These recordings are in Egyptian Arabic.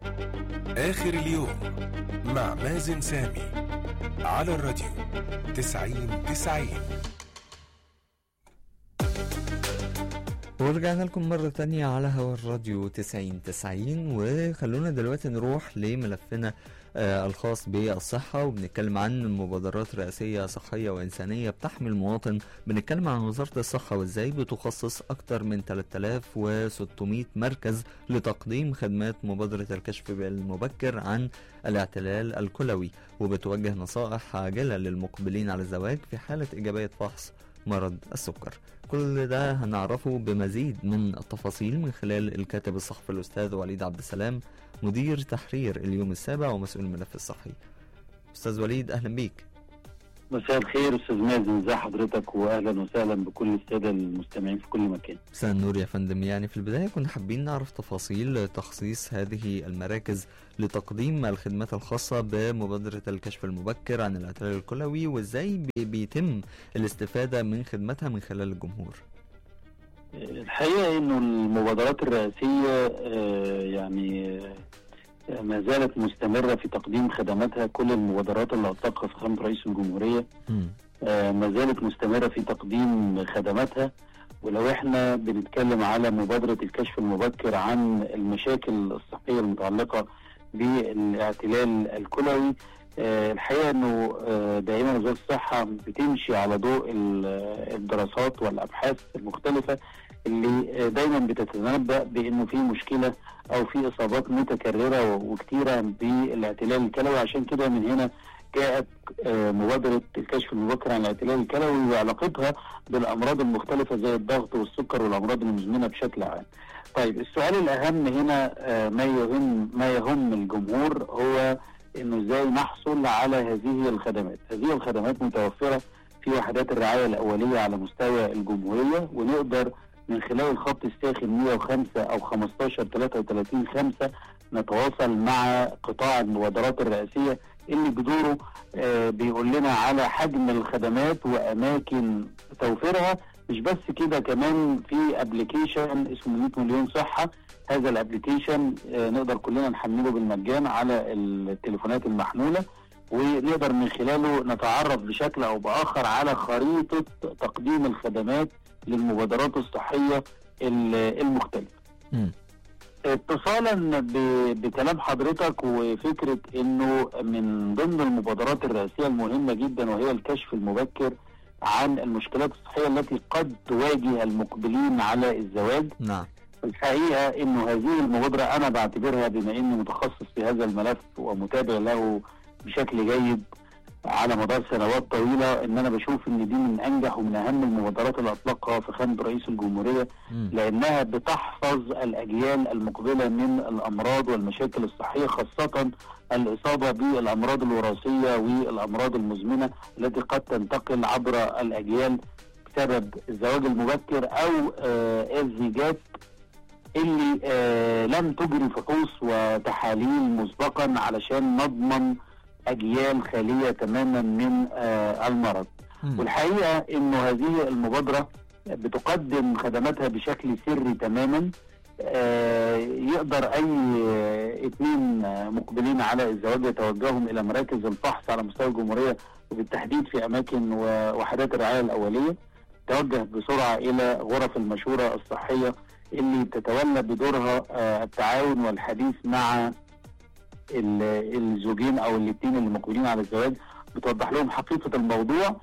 آخر اليوم مع مازن سامي على الراديو تسعين تسعين ورجعنا لكم مرة تانية على هوا الراديو 90 90 وخلونا دلوقتي نروح لملفنا آه الخاص بالصحة وبنتكلم عن مبادرات رئاسية صحية وإنسانية بتحمي المواطن بنتكلم عن وزارة الصحة وإزاي بتخصص أكتر من 3600 مركز لتقديم خدمات مبادرة الكشف المبكر عن الاعتلال الكلوي وبتوجه نصائح عاجلة للمقبلين على الزواج في حالة إيجابية فحص مرض السكر كل ده هنعرفه بمزيد من التفاصيل من خلال الكاتب الصحفي الأستاذ وليد عبد السلام مدير تحرير اليوم السابع ومسؤول الملف الصحي أستاذ وليد أهلا بيك مساء الخير استاذ مازن ازي حضرتك واهلا وسهلا بكل الساده المستمعين في كل مكان مساء النور يا فندم يعني في البداية كنا حابين نعرف تفاصيل تخصيص هذه المراكز لتقديم الخدمات الخاصة بمبادرة الكشف المبكر عن الاعتلال الكلوي وازاي بي- بيتم الاستفادة من خدمتها من خلال الجمهور الحقيقه انه المبادرات الرئاسيه آه، يعني آه، ما زالت مستمره في تقديم خدماتها كل المبادرات اللي اطلقها فخامه رئيس الجمهوريه مم. آه، ما زالت مستمره في تقديم خدماتها ولو احنا بنتكلم على مبادره الكشف المبكر عن المشاكل الصحيه المتعلقه بالاعتلال الكلوي آه، الحقيقه انه آه، دائما وزاره الصحه بتمشي على ضوء ال- الدراسات والابحاث المختلفه اللي آه، دايما بتتنبأ بانه في مشكله او في اصابات متكرره وكثيره بالاعتلال الكلوي عشان كده من هنا جاءت آه، مبادره الكشف المبكر عن الاعتلال الكلوي وعلاقتها بالامراض المختلفه زي الضغط والسكر والامراض المزمنه بشكل عام. طيب السؤال الاهم هنا آه، ما يهم ما يهم الجمهور هو انه ازاي نحصل على هذه الخدمات، هذه الخدمات متوفره في وحدات الرعايه الاوليه على مستوى الجمهوريه ونقدر من خلال الخط الساخن 105 او 15 33 5 نتواصل مع قطاع المبادرات الرئاسيه اللي بدوره آه، بيقول لنا على حجم الخدمات واماكن توفيرها مش بس كده كمان في ابلكيشن اسمه 100 مليون صحه هذا الابلكيشن آه، نقدر كلنا نحمله بالمجان على التليفونات المحموله ونقدر من خلاله نتعرف بشكل او باخر على خريطه تقديم الخدمات للمبادرات الصحيه ال- المختلفه. مم. اتصالا ب- بكلام حضرتك وفكره انه من ضمن المبادرات الرئاسيه المهمه جدا وهي الكشف المبكر عن المشكلات الصحيه التي قد تواجه المقبلين على الزواج نعم الحقيقه انه هذه المبادره انا بعتبرها بما اني متخصص في هذا الملف ومتابع له بشكل جيد على مدار سنوات طويله ان انا بشوف ان دي من انجح ومن اهم المبادرات اللي اطلقها فخامه رئيس الجمهوريه مم. لانها بتحفظ الاجيال المقبله من الامراض والمشاكل الصحيه خاصه الاصابه بالامراض الوراثيه والامراض المزمنه التي قد تنتقل عبر الاجيال بسبب الزواج المبكر او آه الزيجات اللي آه لم تجري فحوص وتحاليل مسبقا علشان نضمن اجيال خاليه تماما من آه المرض. مم. والحقيقه انه هذه المبادره بتقدم خدماتها بشكل سري تماما آه، يقدر اي آه، اثنين آه، مقبلين على الزواج يتوجههم الى مراكز الفحص على مستوى الجمهوريه وبالتحديد في اماكن ووحدات الرعايه الاوليه توجه بسرعه الى غرف المشوره الصحيه اللي تتولى بدورها آه، التعاون والحديث مع ال- الزوجين او الاثنين اللي مقبلين على الزواج بتوضح لهم حقيقه الموضوع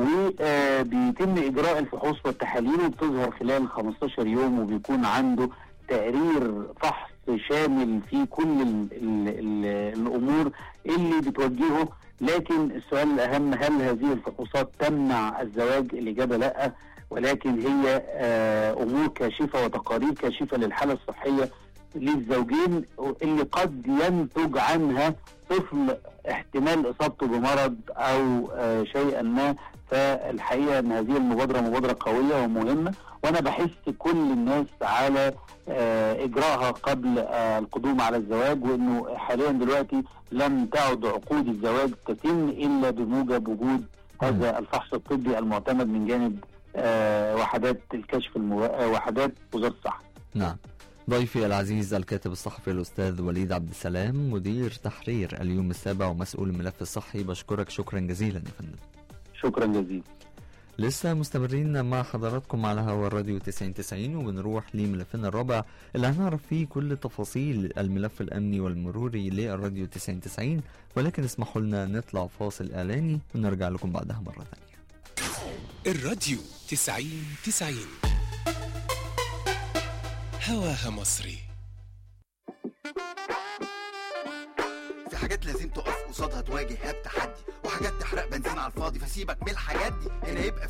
وبيتم اجراء الفحوص والتحاليل وبتظهر خلال 15 يوم وبيكون عنده تقرير فحص شامل في كل ال ال ال الامور اللي بتوجهه لكن السؤال الاهم هل هذه الفحوصات تمنع الزواج الاجابه لا ولكن هي آه، امور كاشفه وتقارير كاشفه للحاله الصحيه للزوجين اللي قد ينتج عنها طفل احتمال اصابته بمرض او آه، شيئا ما فالحقيقه ان هذه المبادره مبادره قويه ومهمه وانا بحث كل الناس على آه، اجراءها قبل آه، القدوم على الزواج وانه حاليا دلوقتي لم تعد عقود الزواج تتم الا بموجب وجود هذا الفحص الطبي المعتمد من جانب آه، وحدات الكشف المو... آه، وحدات وزاره الصحه نعم ضيفي العزيز الكاتب الصحفي الأستاذ وليد عبد السلام مدير تحرير اليوم السابع ومسؤول الملف الصحي بشكرك شكرا جزيلا يا فندم شكرا جزيلا لسه مستمرين مع حضراتكم على هوا الراديو 9090 وبنروح لملفنا الرابع اللي هنعرف فيه كل تفاصيل الملف الأمني والمروري للراديو 9090 ولكن اسمحوا لنا نطلع فاصل إعلاني ونرجع لكم بعدها مرة ثانية الراديو تسعين تسعين هواها مصري في حاجات لازم تقف قصادها تواجه هاب تحدي وحاجات تحرق بنزين على الفاضي فسيبك من الحاجات دي هنا يبقى